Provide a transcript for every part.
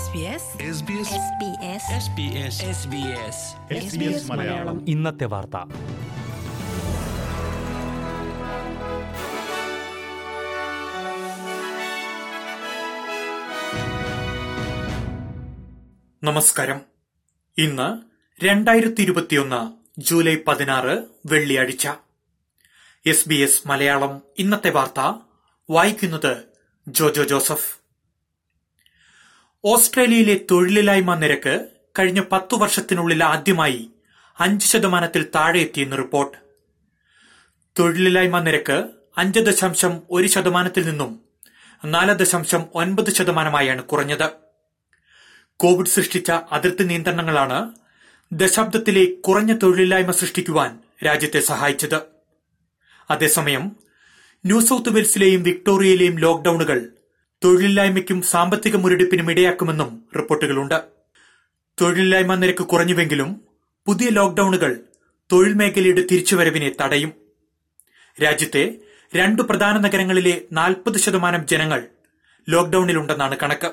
SBS Malayalam ഇന്നത്തെ വാർത്ത നമസ്കാരം ഇന്ന് രണ്ടായിരത്തി ഇരുപത്തിയൊന്ന് ജൂലൈ പതിനാറ് വെള്ളിയാഴ്ച എസ് ബി എസ് മലയാളം ഇന്നത്തെ വാർത്ത വായിക്കുന്നത് ജോജോ ജോസഫ് ഓസ്ട്രേലിയയിലെ തൊഴിലില്ലായ്മ നിരക്ക് കഴിഞ്ഞ പത്തു വർഷത്തിനുള്ളിൽ ആദ്യമായി അഞ്ച് ശതമാനത്തിൽ താഴെ എത്തിയെന്ന് റിപ്പോർട്ട് തൊഴിലില്ലായ്മ നിരക്ക് അഞ്ച് ദശാംശം ഒരു ശതമാനത്തിൽ നിന്നും നാല് ദശാംശം ഒൻപത് ശതമാനമായാണ് കുറഞ്ഞത് കോവിഡ് സൃഷ്ടിച്ച അതിർത്തി നിയന്ത്രണങ്ങളാണ് ദശാബ്ദത്തിലെ കുറഞ്ഞ തൊഴിലില്ലായ്മ സൃഷ്ടിക്കുവാൻ രാജ്യത്തെ സഹായിച്ചത് അതേസമയം ന്യൂ സൌത്ത് വെയിൽസിലെയും വിക്ടോറിയയിലെയും ലോക്ഡൌണുകൾ തൊഴിലില്ലായ്മയ്ക്കും സാമ്പത്തിക മുരടിപ്പിനും ഇടയാക്കുമെന്നും റിപ്പോർട്ടുകളുണ്ട് തൊഴിലില്ലായ്മ നിരക്ക് കുറഞ്ഞുവെങ്കിലും പുതിയ ലോക്ഡൌണുകൾ തൊഴിൽ മേഖലയുടെ തിരിച്ചുവരവിനെ തടയും രാജ്യത്തെ രണ്ടു പ്രധാന നഗരങ്ങളിലെ നാൽപ്പത് ശതമാനം ജനങ്ങൾ ലോക്ഡൌണിലുണ്ടെന്നാണ് കണക്ക്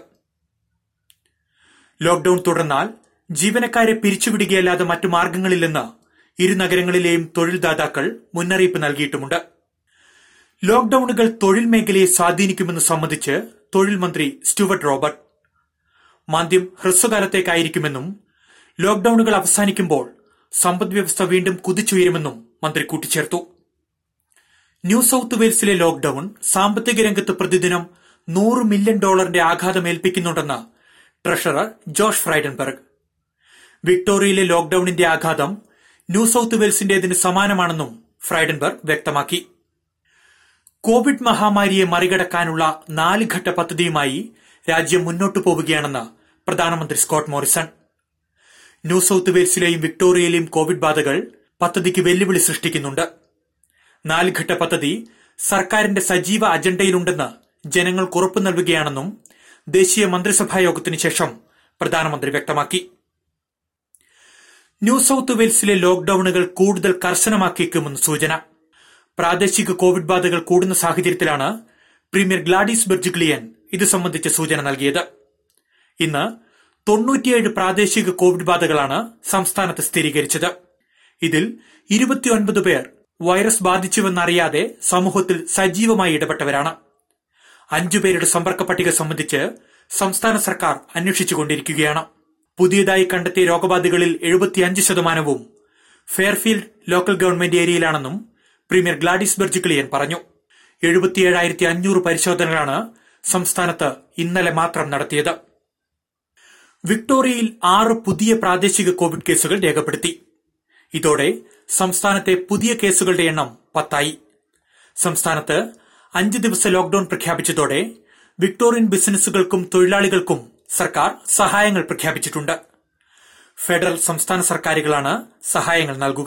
ലോക്ഡൌൺ തുടർന്നാൽ ജീവനക്കാരെ പിരിച്ചുവിടുകയല്ലാതെ മറ്റു മാർഗങ്ങളില്ലെന്ന് ഇരു നഗരങ്ങളിലെയും തൊഴിൽദാതാക്കൾ മുന്നറിയിപ്പ് നൽകിയിട്ടുമുണ്ട് ലോക്ഡൌണുകൾ തൊഴിൽ മേഖലയെ സ്വാധീനിക്കുമെന്ന് സംബന്ധിച്ച് തൊഴിൽ മന്ത്രി സ്റ്റുവർട്ട് റോബർട്ട് മാന്ദ്യം ഹ്രസ്വകാലത്തേക്കായിരിക്കുമെന്നും ലോക്ഡൌണുകൾ അവസാനിക്കുമ്പോൾ സമ്പദ് വ്യവസ്ഥ വീണ്ടും കുതിച്ചുയരുമെന്നും മന്ത്രി കൂട്ടിച്ചേർത്തു ന്യൂ സൌത്ത് വെയിൽസിലെ ലോക്ഡൌൺ സാമ്പത്തിക രംഗത്ത് പ്രതിദിനം നൂറ് മില്യൺ ഡോളറിന്റെ ആഘാതം ഏൽപ്പിക്കുന്നുണ്ടെന്ന് ട്രഷറർ ജോഷ് ഫ്രൈഡൻബർഗ് വിക്ടോറിയയിലെ ലോക്ഡൌണിന്റെ ആഘാതം ന്യൂ സൌത്ത് വെയിൽസിന്റേതിന് സമാനമാണെന്നും ഫ്രൈഡൻബർഗ് വ്യക്തമാക്കി കോവിഡ് മഹാമാരിയെ മറികടക്കാനുള്ള നാല് ഘട്ട പദ്ധതിയുമായി രാജ്യം മുന്നോട്ടു പോവുകയാണെന്ന് പ്രധാനമന്ത്രി സ്കോട്ട് മോറിസൺ ന്യൂ സൌത്ത് വെയിൽസിലെയും വിക്ടോറിയയിലെയും കോവിഡ് ബാധകൾ പദ്ധതിക്ക് വെല്ലുവിളി സൃഷ്ടിക്കുന്നുണ്ട് നാല് ഘട്ട പദ്ധതി സർക്കാരിന്റെ സജീവ അജണ്ടയിലുണ്ടെന്ന് ജനങ്ങൾക്ക് ഉറപ്പു നൽകുകയാണെന്നും ദേശീയ മന്ത്രിസഭാ യോഗത്തിന് ശേഷം പ്രധാനമന്ത്രി വ്യക്തമാക്കി ന്യൂ സൌത്ത് വെയിൽസിലെ ലോക്ഡൌണുകൾ കൂടുതൽ കർശനമാക്കിയേക്കുമെന്ന് സൂചന പ്രാദേശിക കോവിഡ് ബാധകൾ കൂടുന്ന സാഹചര്യത്തിലാണ് പ്രീമിയർ ഗ്ലാഡിസ് ബെർജിഗ്ലിയൻ ഇത് സംബന്ധിച്ച സൂചന നൽകിയത് ഇന്ന് തൊണ്ണൂറ്റിയേഴ് പ്രാദേശിക കോവിഡ് ബാധകളാണ് സംസ്ഥാനത്ത് സ്ഥിരീകരിച്ചത് ഇതിൽ ഇരുപത്തിയൊൻപത് പേർ വൈറസ് ബാധിച്ചുവെന്നറിയാതെ സമൂഹത്തിൽ സജീവമായി ഇടപെട്ടവരാണ് അഞ്ചുപേരുടെ സമ്പർക്ക പട്ടിക സംബന്ധിച്ച് സംസ്ഥാന സർക്കാർ അന്വേഷിച്ചുകൊണ്ടിരിക്കുകയാണ് പുതിയതായി കണ്ടെത്തിയ രോഗബാധികളിൽ എഴുപത്തിയഞ്ച് ശതമാനവും ഫെയർഫീൽഡ് ലോക്കൽ ഗവൺമെന്റ് ഏരിയയിലാണെന്നും പ്രീമിയർ ഗ്ലാഡിസ് ബെർജിക്ലിയൻ പറഞ്ഞു എഴുപത്തിയേഴായിരത്തി അഞ്ഞൂറ് പരിശോധനകളാണ് സംസ്ഥാനത്ത് ഇന്നലെ മാത്രം നടത്തിയത് വിക്ടോറിയയിൽ ആറ് പുതിയ പ്രാദേശിക കോവിഡ് കേസുകൾ രേഖപ്പെടുത്തി ഇതോടെ സംസ്ഥാനത്തെ പുതിയ കേസുകളുടെ എണ്ണം പത്തായി സംസ്ഥാനത്ത് അഞ്ച് ദിവസ ലോക്ഡൌൺ പ്രഖ്യാപിച്ചതോടെ വിക്ടോറിയൻ ബിസിനസ്സുകൾക്കും തൊഴിലാളികൾക്കും സർക്കാർ സഹായങ്ങൾ പ്രഖ്യാപിച്ചിട്ടുണ്ട് ഫെഡറൽ സംസ്ഥാന സർക്കാരുകളാണ് സഹായങ്ങൾ നൽകുക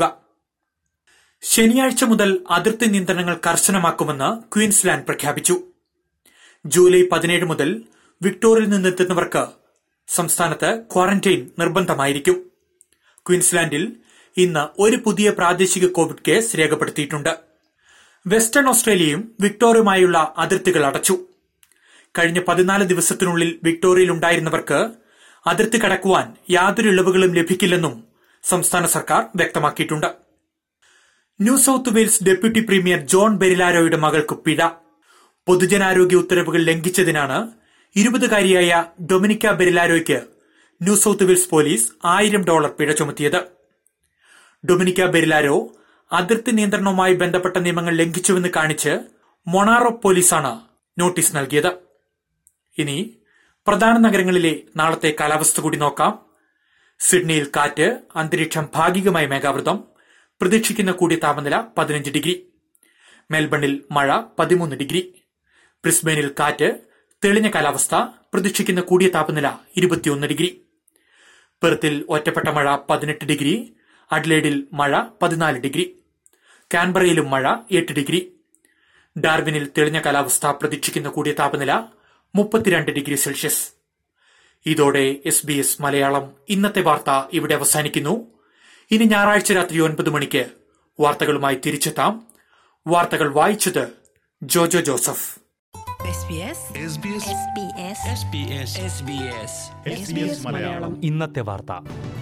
ശനിയാഴ്ച മുതൽ അതിർത്തി നിയന്ത്രണങ്ങൾ കർശനമാക്കുമെന്ന് ക്വീൻസ്ലാൻഡ് പ്രഖ്യാപിച്ചു ജൂലൈ പതിനേഴ് മുതൽ വിക്ടോറിയയിൽ നിന്നെത്തുന്നവർക്ക് സംസ്ഥാനത്ത് ക്വാറന്റൈൻ നിർബന്ധമായിരിക്കും ക്വീൻസ്ലാൻഡിൽ ഇന്ന് ഒരു പുതിയ പ്രാദേശിക കോവിഡ് കേസ് രേഖപ്പെടുത്തിയിട്ടുണ്ട് വെസ്റ്റേൺ ഓസ്ട്രേലിയയും വിക്ടോറിയയുമായുള്ള അതിർത്തികൾ അടച്ചു കഴിഞ്ഞ പതിനാല് ദിവസത്തിനുള്ളിൽ വിക്ടോറിയയിൽ ഉണ്ടായിരുന്നവർക്ക് അതിർത്തി കടക്കുവാൻ യാതൊരു ഇളവുകളും ലഭിക്കില്ലെന്നും സംസ്ഥാന സർക്കാർ വ്യക്തമാക്കിയിട്ടുണ്ട് new south wales deputy premier John ബെരിലാരോയുടെ മകൾക്ക് പിഴ പൊതുജനാരോഗ്യ ഉത്തരവുകൾ ലംഘിച്ചതിനാണ് ഇരുപതുകാരിയായ ഡൊമിനിക്ക ബെരിലാരോയ്ക്ക് ന്യൂ സൌത്ത് വെയിൽസ് പോലീസ് ആയിരം ഡോളർ പിഴ ചുമത്തിയത് ഡൊമിനിക്ക ബെരിലാരോ അതിർത്തി നിയന്ത്രണവുമായി ബന്ധപ്പെട്ട നിയമങ്ങൾ ലംഘിച്ചുവെന്ന് കാണിച്ച് മൊണാറോ പോലീസാണ് നോട്ടീസ് നൽകിയത് ഇനി പ്രധാന നഗരങ്ങളിലെ നാളത്തെ കാലാവസ്ഥ കൂടി നോക്കാം സിഡ്നിയിൽ കാറ്റ് അന്തരീക്ഷം ഭാഗികമായി മേഘാവൃതം പ്രതീക്ഷിക്കുന്ന കൂടിയ താപനില പതിനഞ്ച് ഡിഗ്രി മെൽബണിൽ മഴ പതിമൂന്ന് ഡിഗ്രി ബ്രിസ്ബെയിനിൽ കാറ്റ് തെളിഞ്ഞ കാലാവസ്ഥ പ്രതീക്ഷിക്കുന്ന കൂടിയ താപനില ഇരുപത്തിയൊന്ന് ഡിഗ്രി പെർത്തിൽ ഒറ്റപ്പെട്ട മഴ പതിനെട്ട് ഡിഗ്രി അഡ്ലേഡിൽ മഴ പതിനാല് ഡിഗ്രി കാൻബറയിലും മഴ എട്ട് ഡിഗ്രി ഡാർവിനിൽ തെളിഞ്ഞ കാലാവസ്ഥ പ്രതീക്ഷിക്കുന്ന കൂടിയ താപനില മുപ്പത്തിരണ്ട് ഡിഗ്രി സെൽഷ്യസ് ഇതോടെ എസ് ബി എസ് മലയാളം ഇന്നത്തെ വാർത്ത ഇവിടെ അവസാനിക്കുന്നു ഇനി ഞായറാഴ്ച രാത്രി ഒൻപത് മണിക്ക് വാർത്തകളുമായി തിരിച്ചെത്താം വാർത്തകൾ വായിച്ചത് Jojo Joseph SBS SBS SBS SBS SBS SBS Malayalam ഇന്നത്തെ വാർത്ത